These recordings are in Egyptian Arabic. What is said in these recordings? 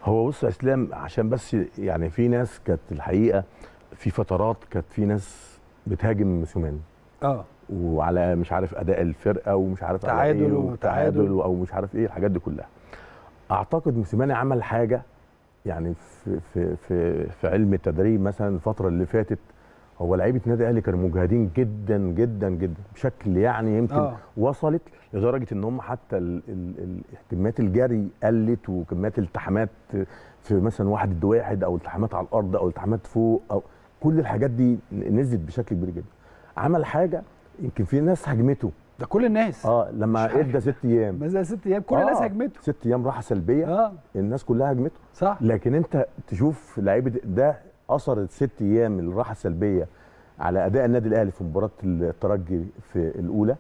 هو بص يا اسلام عشان بس يعني في ناس كانت الحقيقه في فترات كانت في ناس بتهاجم موسيماني اه وعلى مش عارف اداء الفرقه ومش عارف على تعادل إيه وتعادل. وتعادل او مش عارف ايه الحاجات دي كلها اعتقد موسيماني عمل حاجه يعني في في في في علم التدريب مثلا الفتره اللي فاتت هو لعيبه النادي الاهلي كانوا مجهدين جدا جدا جدا بشكل يعني يمكن آه. آه. وصلت لدرجه ان هم حتى ال ال ال كميات الجري قلت وكميات الالتحامات في مثلا واحد ضد واحد او التحامات على الارض او التحامات فوق او كل الحاجات دي نزلت بشكل كبير جدا عمل حاجه يمكن في ناس هجمته ده كل الناس اه لما مش حاجة. ادى ست ايام مثلا ست ايام كل الناس آه، هجمته ست ايام راحه سلبيه اه الناس كلها هجمته صح لكن انت تشوف لعيبه ده اثر الست ايام الراحه السلبيه على اداء النادي الاهلي في مباراه الترجي في الاولى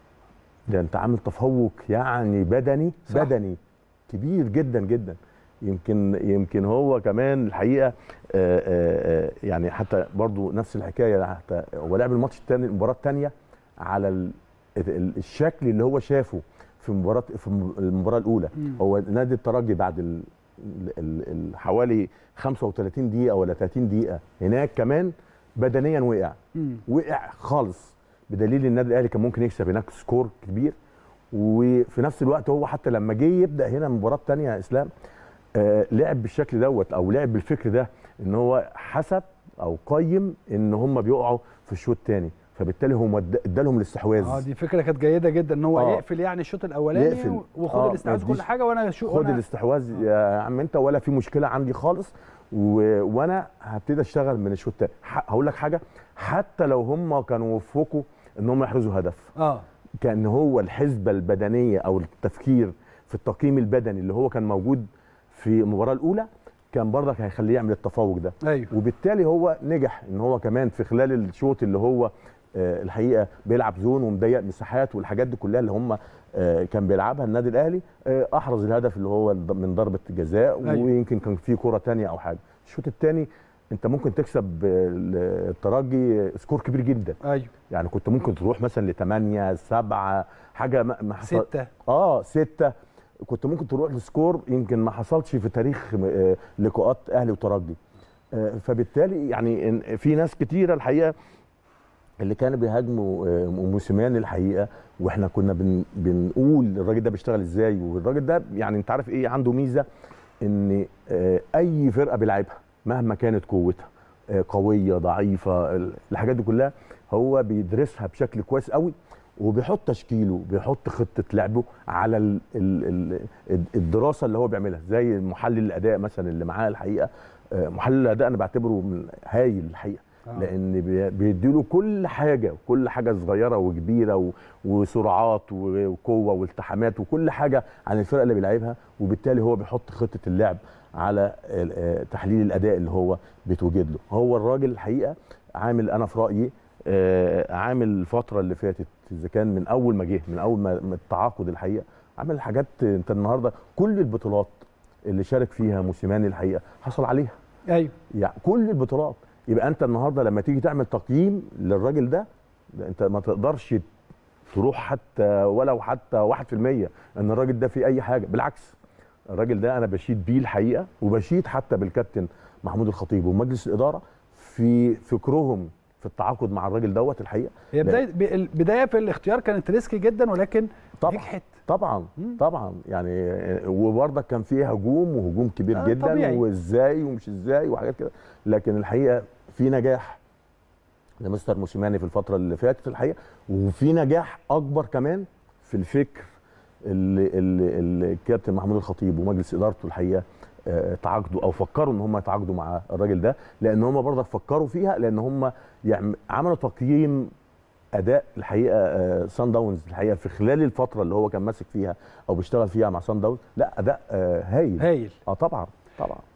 ده انت عامل تفوق يعني بدني صح. صح. بدني كبير جدا جدا يمكن يمكن هو كمان الحقيقه آه، آه، آه، يعني حتى برضو نفس الحكايه حتى هو لعب الماتش الثاني المباراه الثانيه على ال- ال- الشكل اللي هو شافه في مباراه في المباراه الاولى مم. هو نادي الترجي بعد ال ال ال حوالي 35 دقيقه ولا 30 دقيقه هناك كمان بدنيا وقع مم. وقع خالص بدليل النادي الاهلي كان ممكن يكسب هناك سكور كبير وفي نفس الوقت هو حتى لما جه يبدا هنا المباراه الثانيه يا اسلام آه لعب بالشكل دوت او لعب بالفكر ده ان هو حسب او قيم ان هم بيقعوا في الشوط الثاني فبالتالي هم اد- ادالهم الاستحواذ اه دي فكره كانت جيده جدا ان هو آه. يقفل يعني الشوط الاولاني يقفل. وخد آه، الاستحواذ ما كل يديش- حاجه وانا شو خد وأنا- الاستحواذ يا عم انت ولا في مشكله عندي خالص و... وانا هبتدي اشتغل من الشوط الثاني ح- هقول لك حاجه حتى لو هم كانوا وفقوا ان هم يحرزوا هدف اه كان هو الحسبه البدنيه او التفكير في التقييم البدني اللي هو كان موجود في المباراه الاولى كان برضك هيخليه يعمل التفوق ده ايوه وبالتالي هو نجح ان هو كمان في خلال الشوط اللي هو آه، الحقيقه بيلعب زون ومضيق مساحات والحاجات دي كلها اللي هم آه، كان بيلعبها النادي الاهلي آه، احرز الهدف اللي هو من ضربه جزاء أيوة. ويمكن كان في كره تانية او حاجه الشوط الثاني انت ممكن تكسب آه، الترجي سكور كبير جدا ايوه يعني كنت ممكن تروح مثلا ل 8 7 حاجه ما ما حصل سته اه ستة كنت ممكن تروح لسكور يمكن ما حصلش في تاريخ آه، لقاءات اهلي وترجي آه، فبالتالي يعني إن- في ناس كتيره الحقيقه اللي كانوا بيهاجموا آه، موسيماني الحقيقه واحنا كنا بن بنقول الراجل ده بيشتغل ازاي والراجل ده يعني انت عارف ايه عنده ميزه ان آه، اي فرقه بيلعبها مهما كانت قوتها آه، قويه ضعيفه ال- الحاجات دي كلها هو بيدرسها بشكل كويس قوي وبيحط تشكيله بيحط خطه لعبه على ال ال ال الدراسه اللي هو بيعملها زي محلل الاداء مثلا اللي معاه الحقيقه آه، محلل الاداء انا بعتبره من هايل الحقيقه آه. لان بي- بيديله كل حاجه كل حاجه صغيره وكبيره و- وسرعات و- وقوه والتحامات وكل حاجه عن الفرقه اللي بيلعبها وبالتالي هو بيحط خطه اللعب على ال- آه، تحليل الاداء اللي هو بيتوجد له هو الراجل الحقيقه عامل انا في رايي آه، عامل الفتره اللي فاتت اذا كان من اول ما جه من اول ما ما التعاقد الحقيقه عامل حاجات انت النهارده كل البطولات اللي شارك فيها موسيماني الحقيقه حصل عليها ايوه يعني كل البطولات يبقى انت النهارده لما تيجي تعمل تقييم للراجل ده, ده انت ما تقدرش تروح حتى ولو حتى 1% ان الراجل ده فيه اي حاجه بالعكس الراجل ده انا بشيد بيه الحقيقه وبشيد حتى بالكابتن محمود الخطيب ومجلس الاداره في فكرهم في التعاقد مع الراجل دوت الحقيقه هي لا. بدايه ب- البدايه في الاختيار كانت ريسكي جدا ولكن طبعا نجحت طبعا مم. طبعا يعني وبرضك كان فيه هجوم وهجوم كبير آه، جدا طبيعي. وازاي ومش ازاي وحاجات كده لكن الحقيقه في نجاح لمستر موسيماني في الفتره اللي فاتت الحقيقه وفي نجاح اكبر كمان في الفكر اللي, اللي, اللي الكابتن محمود الخطيب ومجلس ادارته الحقيقه آه، تعاقدوا او فكروا ان هم يتعاقدوا مع الراجل ده لان هم برضك فكروا فيها لان هم يعم- عملوا تقييم اداء الحقيقه آه، سان داونز الحقيقه في خلال الفتره اللي هو كان ماسك فيها او بيشتغل فيها مع سان داونز لا اداء آه، هايل هايل اه طبعا طبعا